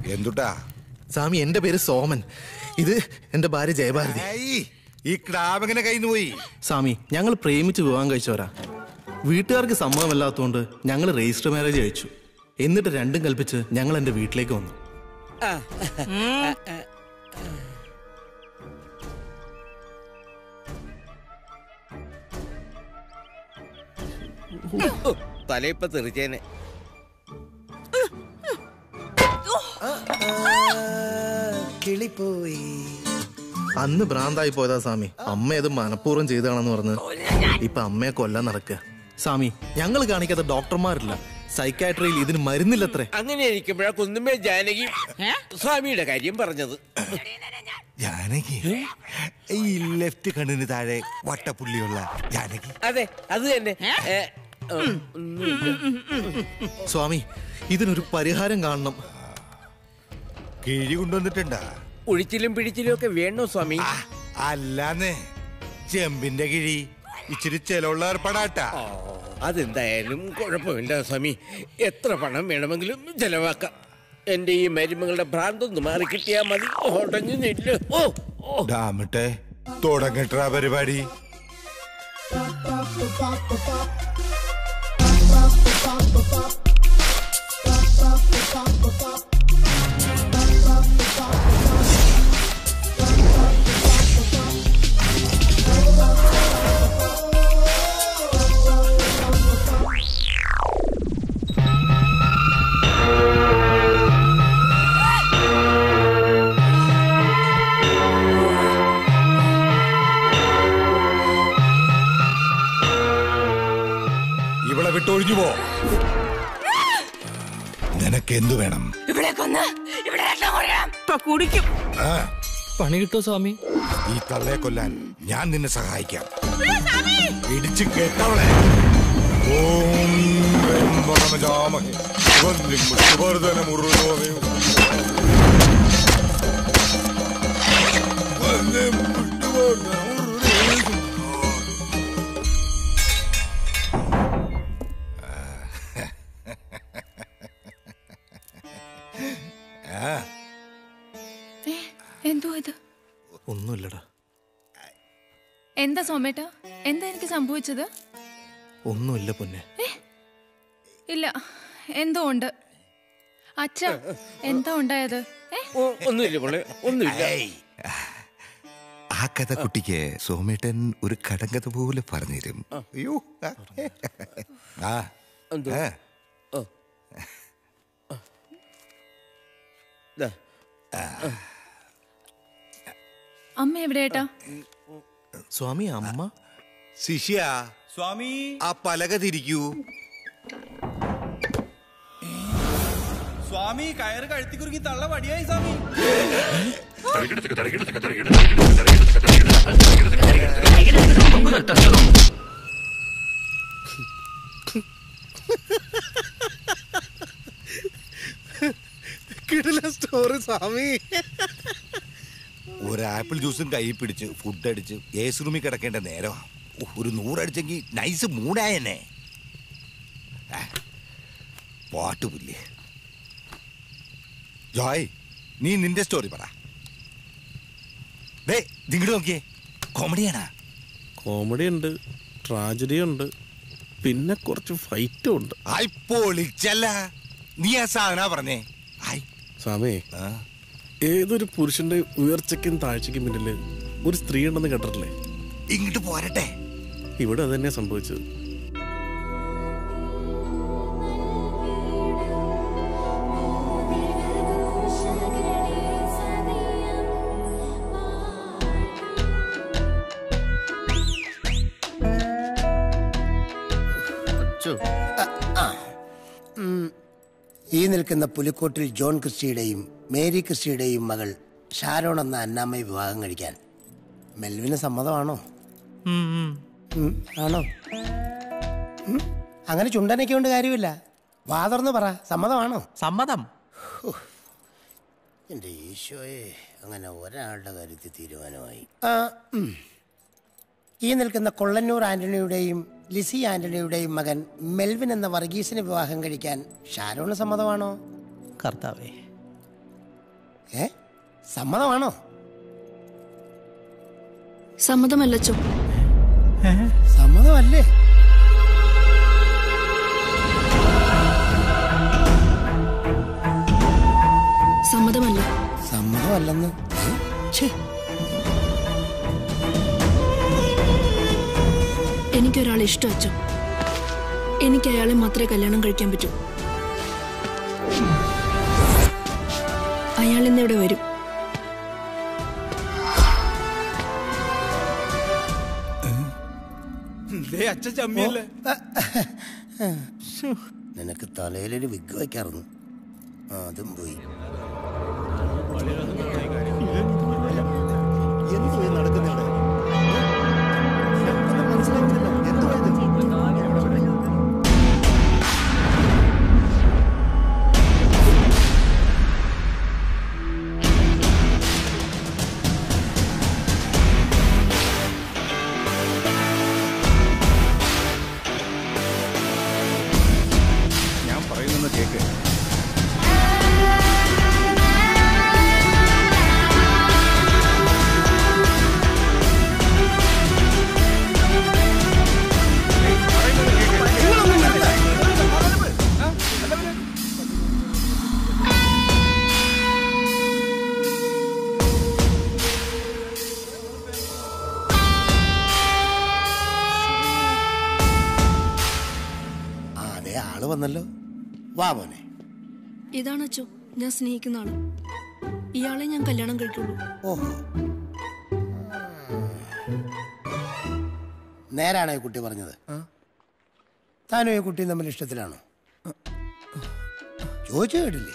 എന്തുട്ടാ സ്വാമി എന്റെ പേര് സോമൻ ഇത് എന്റെ ഭാര്യ ജയഭാരതി ഏയ്, ഈ ക്രാബെങ്ങനെ കയ്യിൽ പോയി സ്വാമി ഞങ്ങൾ പ്രേമിച്ച് വിവാഹം കഴിച്ചവരാ വീട്ടുകാർക്ക് സമ്മതമല്ലാത്തതുകൊണ്ട് ഞങ്ങൾ രജിസ്റ്റർ മാരേജ് കഴിച്ചു എന്നിട്ട് രണ്ടും കൽപ്പിച്ച് ഞങ്ങൾ എന്റെ വീട്ടിലേക്ക് വന്നു തലയിപ്പ തെറിച്ചേനെ കിളിപ്പോയി അന്ന് ഭ്രാന്തായി പോയതാ സ്വാമി അമ്മ അത് മനഃപൂർവ്വം ചെയ്തതാണെന്ന് പറഞ്ഞ് ഇപ്പൊ അമ്മയെ കൊല്ലാൻ നടക്കുക സ്വാമി ഞങ്ങൾ കാണിക്കാത്ത ഡോക്ടർമാരില്ല സൈക്കാട്രിയിൽ ഇതിന് മരുന്നില്ലത്രേ അങ്ങനെ ഇരിക്കുമ്പോഴാ കുന്നുമേ ജാനകി സ്വാമിയുടെ കാര്യം പറഞ്ഞത് ജാനകി ഈ ലെഫ്റ്റ് കണ്ണിന് താഴെ വട്ടപ്പുള്ളിയുള്ള ജാനകി അതെ അത് തന്നെ ഏ, ഉം, ഒന്നുമില്ല. സ്വാമി ഇതിനൊരു പരിഹാരം കാണണം കിഴി കൊണ്ടുവന്നിട്ടുണ്ടാ ഉഴിച്ചിലും പിടിച്ചിലും ഒക്കെ വേണോ സ്വാമി ആ, അല്ലാന്ന് ചെമ്പിന്റെ കിഴി ഇച്ചിരി ചെലവുള്ള ഏർപ്പാടാട്ടാ ആ, അതെന്തായാലും കുഴപ്പമില്ല സ്വാമി എത്ര പണം വേണമെങ്കിലും ചെലവാക്കാം എന്റെ ഈ മരുമകളുടെ ഭ്രാന്തൊന്ന് മാറി കിട്ടിയാ മതി ഉടഞ്ഞു നില്ല ഓ ഓ ഡാമിട്ടെ തുടങ്ങട്ടാ പരിപാടി ഇവളെ വിട്ടൊഴിഞ്ഞു പോ നിനക്ക് എന്തു വേണം ഇവിടെ കൊന്ന് ഇവിടെ രക്തം കുടിക്കാം. ഇപ്പൊ കുടിക്കും ആ, പണി കിട്ടോ സ്വാമി ഈ തള്ളയെ കൊല്ലാൻ ഞാൻ നിന്നെ സഹായിക്കാം ഇടിച്ചു കേട്ടവളെ ഓം ബ്രഹ്മണമജാമഹേ സുഗന്ധിം പുഷ്പവർദ്ധനമുരുളോമേ. സുഗന്ധിം പുഷ്പവർദ്ധനമുരുളോമേ. ഏ, എന്തോ ഇത് ഒന്നുമില്ലടാ എന്താ സോമേട്ട എന്താ എനിക്ക് സംഭവിച്ചത് ഒന്നുമില്ല പൊന്നെ ഇല്ല എന്തോ ഉണ്ട് അച്ഛ എന്താ ഉണ്ടായത് ഏ ഓ, ഒന്നുമില്ല മോളെ ഒന്നുമില്ല ഏയ്. ആ കഥ കുട്ടിക്ക് സോമേട്ടൻ ഒരു കടങ്കഥ പോലെ പറഞ്ഞുതരും അയ്യോ ആ എന്തോ? ആ. ഓ. ദാ, അമ്മ എവിടെയേട്ടാ സ്വാമി അമ്മ ശിഷ്യ സ്വാമി ആ പലക തിരിക്കൂ സ്വാമി കയറ് കഴുത്തി കുറുക്കി തള്ള വടിയായി സ്വാമി കിടില സ്റ്റോറി സ്വാമി ഒരു ആപ്പിൾ ജ്യൂസും കൈ പിടിച്ച് ഫുഡ് അടിച്ച് എ സി റൂമിൽ കിടക്കേണ്ട നേരമാ ഉഹ്, ഒരു നൂറടിച്ചെങ്കിൽ നൈസ് മൂടായെന്നെ ആ, പാട്ടുപുല്ലേ ജോയ് നീ നിന്റെ സ്റ്റോറി പറ ദേ നിങ്ങോട്ട് നോക്കിയേ കോമഡിയാണാ കോമഡി ഉണ്ട് ട്രാജഡി ഉണ്ട് പിന്നെ കുറച്ച് ഫൈറ്റും ഉണ്ട് ആയി പൊളിച്ചല്ല നീ ആ സാധന പറഞ്ഞേ ആയി സ്വാമി ആ, ഏതൊരു പുരുഷന്റെ ഉയർച്ചയ്ക്കും താഴ്ചയ്ക്കും പിന്നില് ഒരു സ്ത്രീ ഉണ്ടെന്ന് കേട്ടിട്ടില്ലേ ഇങ്ങോട്ട് പോരട്ടെ ഇവിടെ അത് തന്നെയാ സംഭവിച്ചത് ഈ നിൽക്കുന്ന പുലിക്കോട്ടിൽ ജോൺ ക്രിസ്റ്റിയുടെയും മേരി ക്രിസ്റ്റിയുടെയും മകൾ ഷാരോൺ എന്ന അന്നാമ്മയെ വിവാഹം കഴിക്കാൻ മെൽവിന് സമ്മതമാണോ ഉം, ആണോ ഉം, അങ്ങനെ ചുണ്ടനൊക്കെ കൊണ്ട് കാര്യമില്ല വാ തുറന്ന് പറ സമ്മതമാണോ സമ്മതം എൻ്റെ ഈശോയെ അങ്ങനെ ഒരാളുടെ കാര്യത്തിൽ തീരുമാനമായി ആ, ഉം. ഈ നിൽക്കുന്ന കൊള്ളന്നൂർ ആന്റണിയുടെയും ലിസി ആന്റണിയുടെയും മകൻ മെൽവിൻ എന്ന വർഗീസിനെ വിവാഹം കഴിക്കാൻ ഷാരോണ് സമ്മതമാണോ കർത്താവേ ഏ സമ്മതമാണോ സമ്മതമല്ലച്ചോ സമ്മതമല്ലേ സമ്മതമല്ല സമ്മതമല്ലെന്ന് ഏ? ഛേ, എനിക്കൊരാളെ ഇഷ്ടം അച്ഛൻ എനിക്ക് അയാളെ മാത്രമേ കല്യാണം കഴിക്കാൻ പറ്റൂ അയാൾ ഇന്നിവിടെ വരും അച്ഛൻ ചമ്മിയല്ലേ നിനക്ക് തലയിലൊരു വിഗ് വയ്ക്കാറുന്നു ആ, അതും പോയി ഞാൻ പറയുന്നത് കേക്ക് ആ അതെ ആള് വന്നല്ലോ വാ മോനെ ഇതാണ് അച്ഛോ ഞാൻ സ്നേഹിക്കുന്ന ആള് ഇയാളെ ഞാൻ കല്യാണം കഴിക്കുള്ളൂ ഓഹോ നേരാണോ ഈ കുട്ടി പറഞ്ഞത് താനും ഈ കുട്ടിയും തമ്മിൽ ഇഷ്ടത്തിലാണോ ചോദിച്ചു കേട്ടില്ലേ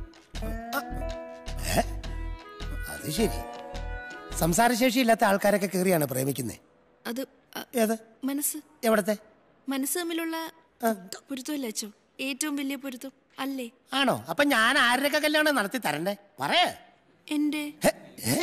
ഏ? അത് ശരി സംസാരശേഷി ഇല്ലാത്ത ആൾക്കാരൊക്കെ കയറിയാണ് പ്രേമിക്കുന്നത് അത് അ- ഏത് മനസ്സ് എവിടത്തെ മനസ്സ് തമ്മിലുള്ള പൊരുത്തമല്ലേ അച്ഛോ ഏറ്റവും വലിയ പൊരുത്തം അല്ലേ ആണോ അപ്പൊ ഞാൻ ആരുടെയൊക്കെ കല്യാണം നടത്തി തരണ്ടേ പറയേ എന്റെ ഹെ, ഏ?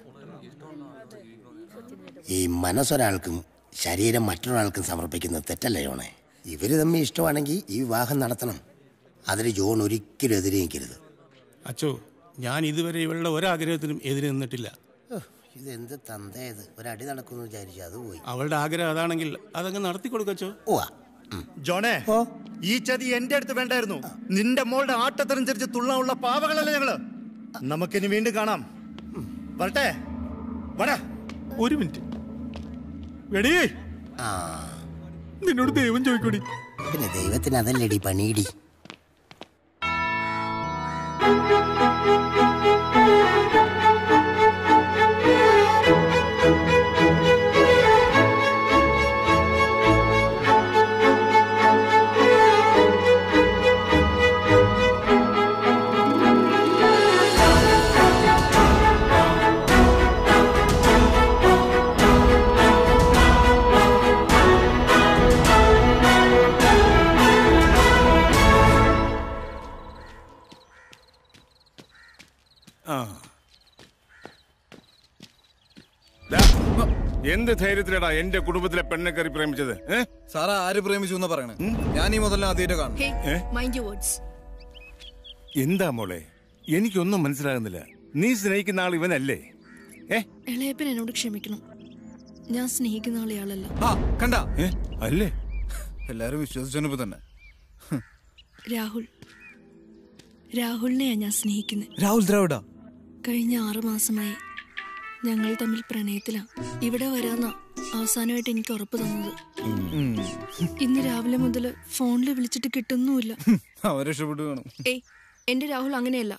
ഈ മനസ്സൊരാൾക്കും ശരീരം മറ്റൊരാൾക്കും സമർപ്പിക്കുന്നത് തെറ്റല്ലേ ജോണേ ഇവര് തമ്മിൽ ഇഷ്ടമാണെങ്കിൽ ഈ വിവാഹം നടത്തണം അതിന് ജോൺ ഒരിക്കലും എതിരെ നിൽക്കരുത് അച്ചോ ഞാൻ ഇതുവരെ ഇവളുടെ ഒരാഗ്രഹത്തിനും എതിരെ നിന്നിട്ടില്ല ഉഹ്, ഇതെന്ത് തന്തേത് ഒരടി നടക്കുമെന്ന് വിചാരിച്ചു അത് പോയി അവളുടെ ആഗ്രഹം അതാണെങ്കിൽ അതങ്ങ് നടത്തി കൊടുക്കച്ചോ ഓ ജോണേ ഓ ഈ ചതി എന്റെ അടുത്ത് വേണ്ടായിരുന്നു നിന്റെ മോളുടെ ആട്ടത്തിനനുസരിച്ച് തുള്ളാനുള്ള പാവകളല്ലേ ഞങ്ങള് നമുക്കിനി വീണ്ടും കാണാം വരട്ടെ വടാ ഒരു മിനിറ്റ് എടീ ആ നിന്നോട് ദൈവം ചോദിക്കൂടി പിന്നെ ദൈവത്തിന് അതല്ലടി പണിയിടി ദാ, എന്ത് ധൈര്യത്തിലടാ എന്റെ കുടുംബത്തിലെ പെണ്ണെ കയറി പ്രേമിച്ചത് ഏ? സാറ ആര് പ്രേമിച്ചു എന്നാ പറയണേ ഞാൻ ഈ മുതലിനെ ആദ്യമായിട്ട് കാണും ഹേ മൈൻഡ് യു വേർഡ്സ് എന്താ മോളെ എനിക്കൊന്നും മനസ്സിലാകുന്നില്ല നീ സ്നേഹിക്കുന്ന ആൾ ഇവനല്ലേ ഏ ഇളയപ്പൻ എന്നോട് ക്ഷമിക്കണം ഞാൻ സ്നേഹിക്കുന്ന ആളെയാളല്ല ആ കണ്ട ഏ? അല്ലേ എല്ലാരും വിശ്വസിച്ചപ്പോ തന്നെ രാഹുൽ രാഹുലിനെയാ ഞാൻ സ്നേഹിക്കുന്നത് രാഹുൽ ദ്രാവിഡ കഴിഞ്ഞ ആറു മാസമായി ഞങ്ങൾ തമ്മിൽ പ്രണയത്തിലാ ഇവിടെ വരാന്നാ അവസാനമായിട്ട് എനിക്ക് ഉറപ്പ് തന്നത് ഇന്ന് രാവിലെ മുതൽ ഫോണിൽ വിളിച്ചിട്ട് കിട്ടുന്നുമില്ല അവൻ രക്ഷപ്പെട്ടു കാണും ഏയ് എന്റെ രാഹുൽ അങ്ങനെയല്ല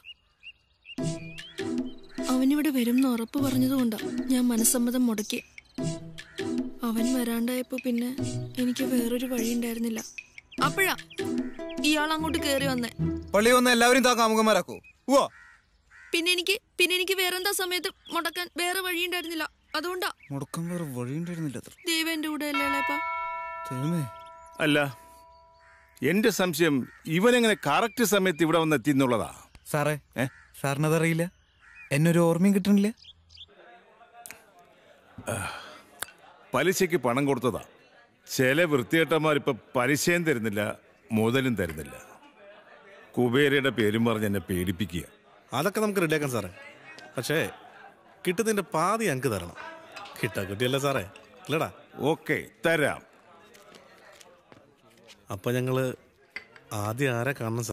അവനിവിടെ വരും എന്ന് ഉറപ്പ് പറഞ്ഞതുകൊണ്ടാ ഞാൻ മനസ്സമ്മതം മുടക്കി അവൻ വരാണ്ടായപ്പോ പിന്നെ എനിക്ക് വേറൊരു വഴി ഉണ്ടായിരുന്നില്ല അപ്പോഴാ ഇയാൾ അങ്ങോട്ട് കേറി വന്നേ പള്ളി വന്ന എല്ലാവരും താ കാമുകന്മാരാക്കോ ഉവ്വാ പിന്നെ എനിക്ക് പിന്നെ എനിക്ക് വേറെന്താ സമയത്ത് മുടക്കാൻ വേറെ വഴി ഉണ്ടായിരുന്നില്ല അതുകൊണ്ടാ മുടക്കം വേറെ വഴിയുണ്ടായിരുന്നില്ല അത്ര ദൈവം എന്റെ കൂടെ അല്ലേ ഇളയപ്പാ ദൈവമേ അല്ല എന്റെ സംശയം ഇവനെങ്ങനെ കറക്റ്റ് സമയത്ത് ഇവിടെ വന്ന് എത്തി എന്നുള്ളതാ സാറേ ഏ? സാറിനതറിയില്ല എന്നൊരു ഓർമ്മയും കിട്ടണില്ല പലിശയ്ക്ക് പണം കൊടുത്തതാ ചില വൃത്തികെട്ടന്മാരിപ്പോ പലിശയും തരുന്നില്ല മുതലും തരുന്നില്ല കുബേരയുടെ പേരും പറഞ്ഞ് എന്നെ പേടിപ്പിക്കുക അതൊക്കെ നമുക്ക് റെഡിയാക്കാം സാറേ പക്ഷേ കിട്ടുന്നതിന്റെ പാതി ഞങ്ങൾക്ക് തരണം കിട്ടാക്കുട്ടിയല്ലേ സാറേ ഇല്ലടാ ഓക്കെ തരാം അപ്പൊ ഞങ്ങള് ആദ്യം ആരെ കാണണം സാർ